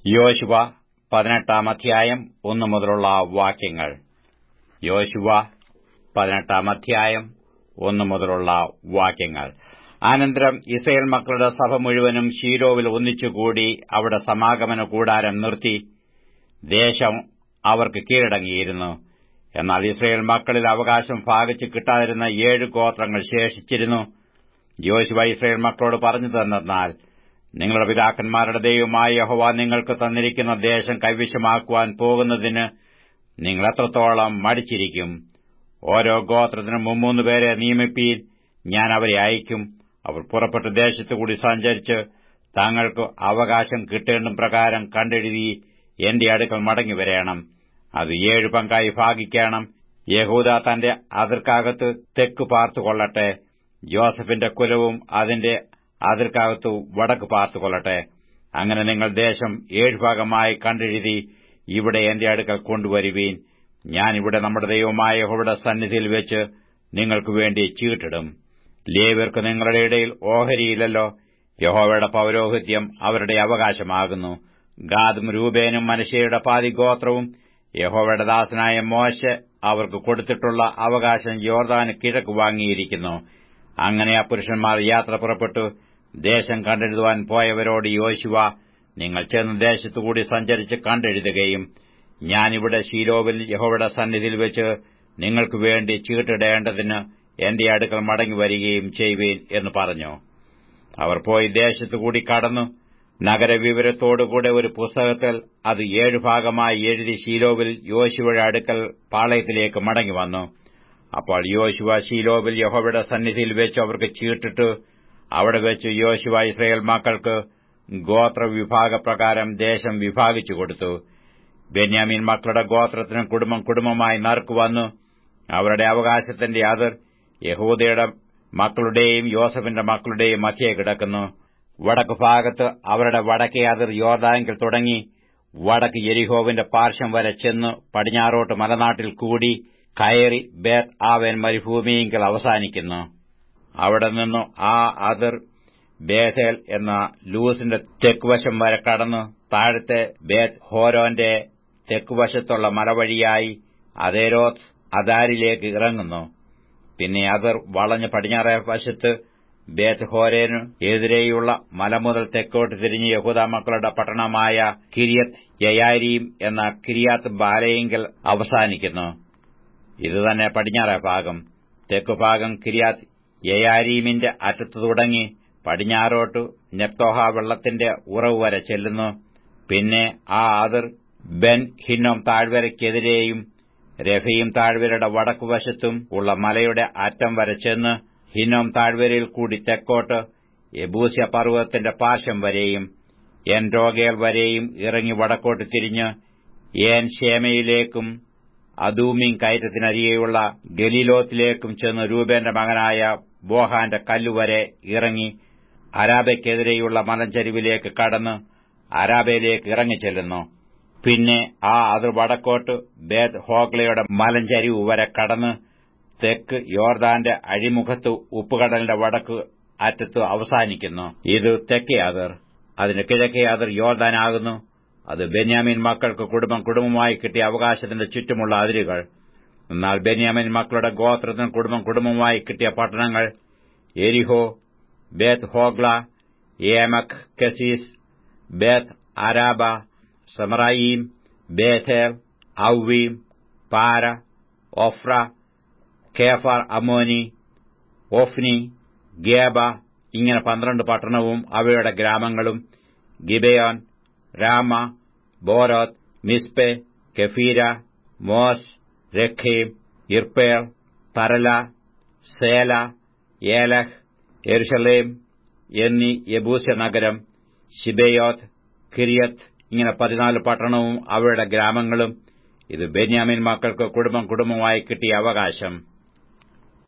യോശുവ പതിനെട്ടാം അധ്യായം ഒന്നു മുതലുള്ള വാക്യങ്ങൾ യോശുവ പതിനെട്ടാം അധ്യായം ഒന്നു മുതലുള്ള വാക്യങ്ങൾ അനന്തരം ഇസ്രയേൽ മക്കളുടെ സഭ മുഴുവനും ഷീലോവിൽ ഒന്നിച്ചുകൂടി അവിടെ സമാഗമന കൂടാരം നിർത്തി ദേശം അവർക്ക് കീഴടങ്ങിയിരുന്നു എന്നാൽ ഇസ്രയേൽ മക്കളിൽ അവകാശം ഭാഗിച്ച് കിട്ടാതിരുന്ന ഏഴ് ഗോത്രങ്ങൾ ശേഷിച്ചിരുന്നു യോശുവ ഇസ്രയേൽ മക്കളോട് പറഞ്ഞു തന്നാൽ നിങ്ങളുടെ പിതാക്കന്മാരുടെ ദൈവമായ യഹോവ നിങ്ങൾക്ക് തന്നിരിക്കുന്ന ദേശം കൈവശമാക്കുവാൻ പോകുന്നതിന് നിങ്ങൾ എത്രത്തോളം മടിച്ചിരിക്കും ഓരോ ഗോത്രത്തിനും മുമ്മൂന്ന് പേരെ നിയമിപ്പീൻ ഞാൻ അവരെ അയക്കും അവർ പുറപ്പെട്ട ദേശത്തുകൂടി സഞ്ചരിച്ച് തങ്ങൾക്ക് അവകാശം കിട്ടേണ്ടും പ്രകാരം കണ്ടെഴുതി എന്റെ അടുക്കൽ മടങ്ങി വരേണം അത് ഏഴു പങ്കായി ഭാഗിക്കണം യഹൂദ തന്റെ അതിർക്കകത്ത് തെക്ക് പാർത്തുകൊള്ളട്ടെ ജോസഫിന്റെ കുലവും അതിന്റെ അതിർക്കകത്തു വടക്ക് പാർത്തുകൊള്ളട്ടെ അങ്ങനെ നിങ്ങൾ ദേശം ഏഴു ഭാഗമായി കണ്ടെഴുതി ഇവിടെ എന്റെ അടുക്കൽ കൊണ്ടുവരുവീൻ ഞാൻ ഇവിടെ നമ്മുടെ ദൈവമായ യഹോവയുടെ സന്നിധിയിൽ വെച്ച് നിങ്ങൾക്ക് വേണ്ടി ചീട്ടിടും ലേവ്യർക്ക് നിങ്ങളുടെ ഇടയിൽ ഓഹരിയില്ലല്ലോ യഹോവയുടെ പൌരോഹിത്യം അവരുടെ അവകാശമാകുന്നു ഗാദും രൂപേനും മനുഷ്യയുടെ പാതിഗോത്രവും യഹോവയുടെ ദാസനായ മോശ അവർക്ക് കൊടുത്തിട്ടുള്ള അവകാശം യോർദാന് കിഴക്ക് വാങ്ങിയിരിക്കുന്നു അങ്ങനെ ആ പുരുഷന്മാർ യാത്ര പുറപ്പെട്ടു ദേശം കണ്ടെഴുതുവാൻ പോയവരോട് യോശുവ നിങ്ങൾ ചെന്ന് ദേശത്തുകൂടി സഞ്ചരിച്ച് കണ്ടെഴുതുകയും ഞാനിവിടെ ശീലോവിൽ യഹോവയുടെ സന്നിധിയിൽ വെച്ച് നിങ്ങൾക്ക് വേണ്ടി ചീട്ടിടേണ്ടതിന് എന്റെ അടുക്കൽ മടങ്ങി വരികയും ചെയ്യുവീൻ എന്ന് പറഞ്ഞു അവർ പോയി ദേശത്തുകൂടി കടന്നു നഗരവിവരത്തോടുകൂടെ ഒരു പുസ്തകത്തിൽ അത് ഏഴു ഭാഗമായി എഴുതി ശീലോവിൽ യോശുവയുടെ അടുക്കൽ പാളയത്തിലേക്ക് മടങ്ങി വന്നു അപ്പോൾ യോശുവ ശീലോവിൽ യഹോവയുടെ സന്നിധിയിൽ വെച്ച് അവർക്ക് ചീട്ടിട്ട് അവിടെ വെച്ച് യോശുവ ഇസ്രയേൽ മക്കൾക്ക് ഗോത്രവിഭാഗപ്രകാരം ദേശം വിഭാഗിച്ചു കൊടുത്തു ബെന്യാമീൻ മക്കളുടെ ഗോത്രത്തിന് കുടുംബം കുടുംബമായി നറുക്കുവന്നു അവരുടെ അവകാശത്തിന്റെ അതിർ യഹൂദയുടെ മക്കളുടെയും യോസഫിന്റെ മക്കളുടെയും മധ്യേ കിടക്കുന്നു വടക്ക് ഭാഗത്ത് അവരുടെ വടക്കേ അതിർ യോർദാങ്കിൽ തുടങ്ങി വടക്ക് യെരിഹോവിന്റെ പാർശ്വം വരെ ചെന്ന് പടിഞ്ഞാറോട്ട് മലനാട്ടിൽ കൂടി കയറി ബേത്ത് ആവേൻ മരുഭൂമിയെങ്കിൽ അവസാനിക്കുന്നു അവിടെ നിന്നു ആ അതിർ ബേഥേൽ എന്ന ലൂസിന്റെ തെക്കുവശം വരെ കടന്ന് താഴത്തെ ബേത്ത് ഹോരോന്റെ തെക്കുവശത്തുള്ള മലവഴിയായി അതേരോത്ത് അദാരിലേക്ക് ഇറങ്ങുന്നു പിന്നെ അതിർ വളഞ്ഞ് പടിഞ്ഞാറേ വശത്ത് ബേത്ത് ഹോരേനു എതിരെയുള്ള മല മുതൽ തെക്കോട്ട് തിരിഞ്ഞ് യഹൂദ മക്കളുടെ പട്ടണമായ കിരിയത്ത് യയാരീം എന്ന കിരിയാത്ത് ബാലയെങ്കിൽ അവസാനിക്കുന്നു ഇതുതന്നെ പടിഞ്ഞാറേ ഭാഗം തെക്കുഭാഗം കിരിയാത്ത് യയാരീമിന്റെ അറ്റത്തു തുടങ്ങി പടിഞ്ഞാറോട്ടു നെപ്തോഹ വെള്ളത്തിന്റെ ഉറവ് വരെ ചെല്ലുന്നു പിന്നെ ആ അതിർ ബെൻ ഹിന്നോം താഴ്വരയ്ക്കെതിരെയും രഫീം താഴ്വരയുടെ വടക്കുവശത്തും ഉള്ള മലയുടെ അറ്റം വരെ ചെന്ന് ഹിന്നോം താഴ്വരയിൽ കൂടി തെക്കോട്ട് യബൂസ്യ പർവ്വതത്തിന്റെ പാർശ്വം വരെയും എൻ രോഗേൽ വരെയും ഇറങ്ങി വടക്കോട്ട് തിരിഞ്ഞ് ഏൻ ഷേമയിലേക്കും അദൂമിൻ കയറ്റത്തിനരികെയുള്ള ഗലീലോത്തിലേക്കും ചെന്ന് രൂപേന്റെ മകനായ ബോഹാന്റെ കല്ലുവരെ ഇറങ്ങി അരാബയ്ക്കെതിരെയുള്ള മലഞ്ചരിവിലേക്ക് കടന്ന് അരാബയിലേക്ക് ഇറങ്ങിച്ചെല്ലുന്നു പിന്നെ ആ അതിർ വടക്കോട്ട് ബേദ് ഹോഗ്ലയുടെ മലഞ്ചരിവ് വരെ കടന്ന് തെക്ക് യോർദാന്റെ അഴിമുഖത്ത് ഉപ്പുകടലിന്റെ വടക്ക് അറ്റത്ത് അവസാനിക്കുന്നു ഇത് തെക്കേ അതിർ അതിന് കിഴക്കേ അതിർ യോർദാനാകുന്നു അത് ബെന്യാമിൻ മക്കൾക്ക് കുടുംബം കുടുംബമായി കിട്ടിയ അവകാശത്തിന്റെ ചുറ്റുമുള്ള അതിരുകൾ എന്നാൽ ബെന്യാമിൻ മക്കളുടെ ഗോത്രത്തിന് കുടുംബം കുടുംബമായി കിട്ടിയ പട്ടണങ്ങൾ എരിഹോ ബേത്ത് ഹോഗ്ല ഏമക് കെസീസ് ബേത്ത് അരാബ സമറായീം ബേഥേൽ ഔവീം പാര ഒഫ്ര കേഫർ അമോനി ഓഫ്നി ഗേബ ഇങ്ങനെ പന്ത്രണ്ട് പട്ടണവും അവയുടെ ഗ്രാമങ്ങളും Gibeon Ramah Beeroth Mizpeh Chephirah Mozah Rekem Irpeel Taralah Zelah Eleph എരുഷലേം എന്നീ യബൂസ്യ നഗരം ഷിബയോത്ത് കിരിയത്ത് ഇങ്ങനെ പതിനാല് പട്ടണവും അവയുടെ ഗ്രാമങ്ങളും ഇത് ബെന്യാമിൻ മക്കൾക്ക് കുടുംബം കുടുംബമായി കിട്ടിയ അവകാശം